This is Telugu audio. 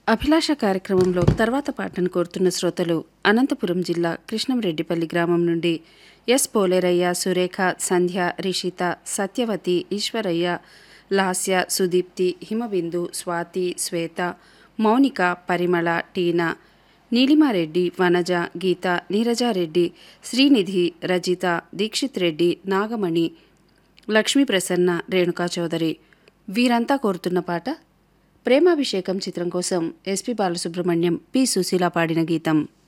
అభిలాష కార్యక్రమంలో తర్వాత పాటను కోరుతున్న శ్రోతలు అనంతపురం జిల్లా కృష్ణంరెడ్డిపల్లి గ్రామం నుండి ఎస్ పోలేరయ్య సురేఖ సంధ్య రిషిత సత్యవతి ఈశ్వరయ్య లాస్య సుదీప్తి హిమబిందు స్వాతి శ్వేత మౌనిక పరిమళ టీనా నీలిమారెడ్డి వనజ గీత నీరజారెడ్డి శ్రీనిధి రజిత దీక్షిత్ రెడ్డి నాగమణి లక్ష్మీ ప్రసన్న రేణుకా చౌదరి వీరంతా కోరుతున్న పాట ప్రేమాభిషేకం చిత్రం కోసం ఎస్పి బాలసుబ్రహ్మణ్యం పి సుశీల పాడిన గీతం